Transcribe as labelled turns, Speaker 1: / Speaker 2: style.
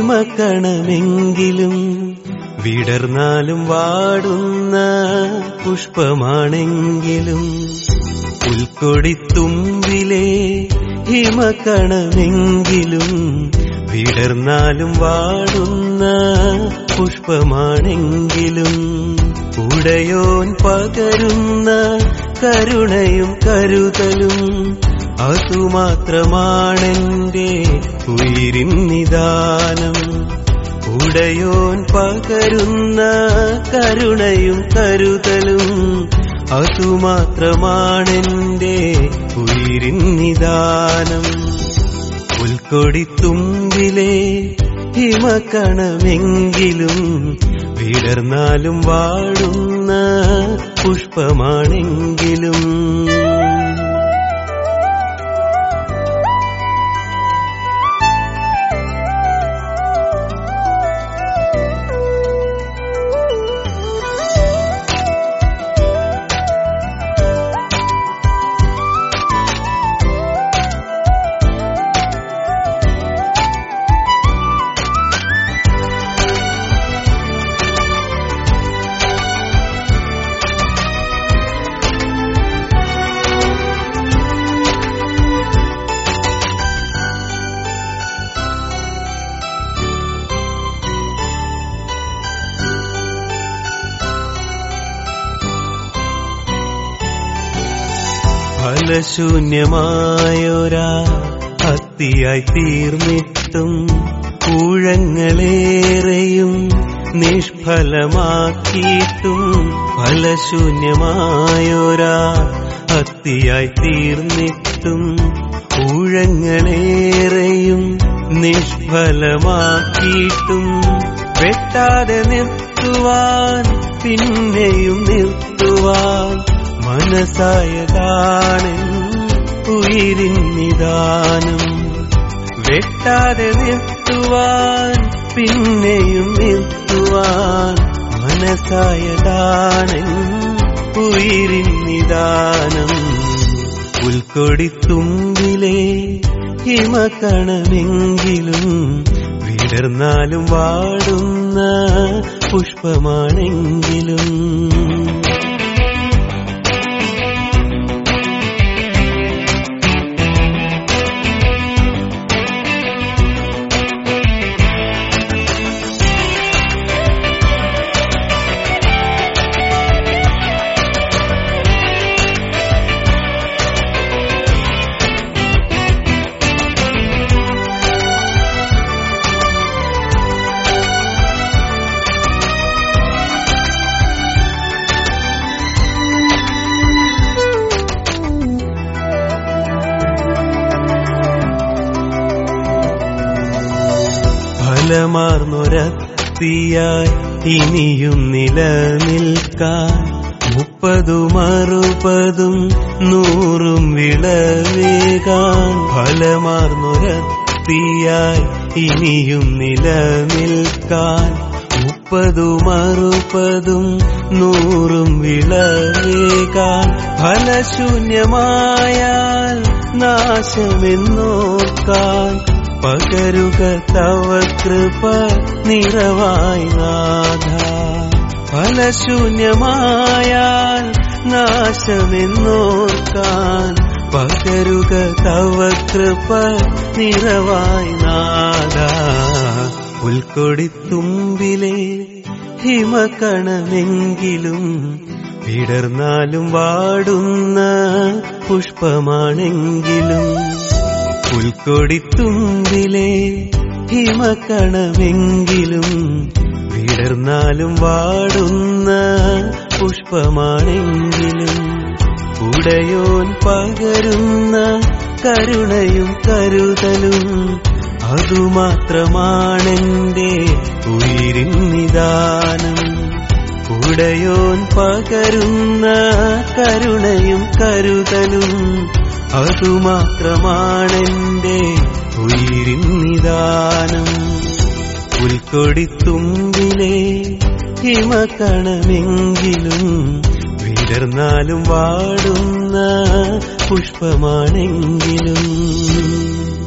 Speaker 1: ഹിമക്കണമെങ്കിലും വിടർന്നാലും വാടുന്ന പുഷ്പമാണെങ്കിലും പുൽക്കൊടിത്തുമ്പിലെ ഹിമക്കണമെങ്കിലും വിടർന്നാലും വാടുന്ന പുഷ്പമാണെങ്കിലും ഉടയോൻ പകരുന്ന കരുണയും കരുതലും അതുമാത്രമാണെന്റെ ഉയിരിൻ നിദാനം ഉടയോൻ പകരുന്ന കരുണയും കരുതലും അതുമാത്രമാണെന്റെ ഉയിരിൻ നിദാനം ഉൾക്കൊടിത്തുമ്പിലെ ഹിമക്കണമെങ്കിലും വിടർന്നാലും വാടുന്ന പുഷ്പമാണെങ്കിലും ഫലശൂന്യമായൊരാ അത്തിയായി തീർന്നിട്ടും ഊഴങ്ങളേറെയും നിഷ്ഫലമാക്കിയിട്ടും ഫലശൂന്യമായൊരാ അത്തിയായി തീർന്നിട്ടും ഊഴങ്ങളേറെയും നിഷ്ഫലമാക്കിയിട്ടും വെട്ടാതെ നിർത്തുവാൻ പിന്നെയും നിർത്തുവാൻ മനസ്സായതാണ് ഉയിരിൻ നിദാനം വെട്ടാതെ നിർത്തുവാൻ പിന്നെയും നിർത്തുവാൻ മനസ്സായതാണ് ഉയിരിൻ നിദാനം ഉൾക്കൊടിത്തുമ്പിലെ ഹിമക്കണമെങ്കിലും വിടർന്നാലും വാടുന്ന പുഷ്പമാണെങ്കിലും ഫലമാർന്നൊരത്തിയായി ഇനിയും നിലനിൽക്കാൻ മുപ്പതും അറുപതും നൂറും വിളവേകാൻ ഫലമാർന്നൊരത്തിയായി ഇനിയും നിലനിൽക്കാൻ മുപ്പതും അറുപതും നൂറും വിളവേകാൻ ഫലശൂന്യമായാൽ നാശമെന്നോർക്കാൻ പകരുക തവ കൃപ നിറവായി നാഥ ഫലശൂന്യമായാൽ നാശമെന്നോർക്കാൻ പകരുക തവ കൃപ നിറവായി നാഥ ഉൾക്കൊടിത്തുമ്പിലെ ഹിമക്കണമെങ്കിലും വിടർന്നാലും വാടുന്ന പുഷ്പമാണെങ്കിലും പുൽക്കൊടിത്തുമ്പിലെ ഹിമക്കണമെങ്കിലും വിടർന്നാലും വാടുന്ന പുഷ്പമാണെങ്കിലും ഉടയോൻ പകരുന്ന കരുണയും കരുതലും അതുമാത്രമാണെന്റെ ഉയിരിൻ നിദാനം ഉടയോൻ പകരുന്ന കരുണയും കരുതലും അതുമാത്രമാണെന്റെ ഉയിരിൻ നിദാനം ഉൾക്കൊടിത്തുമ്പിലെ ഹിമക്കണമെങ്കിലും വിടർന്നാലും വാടുന്ന പുഷ്പമാണെങ്കിലും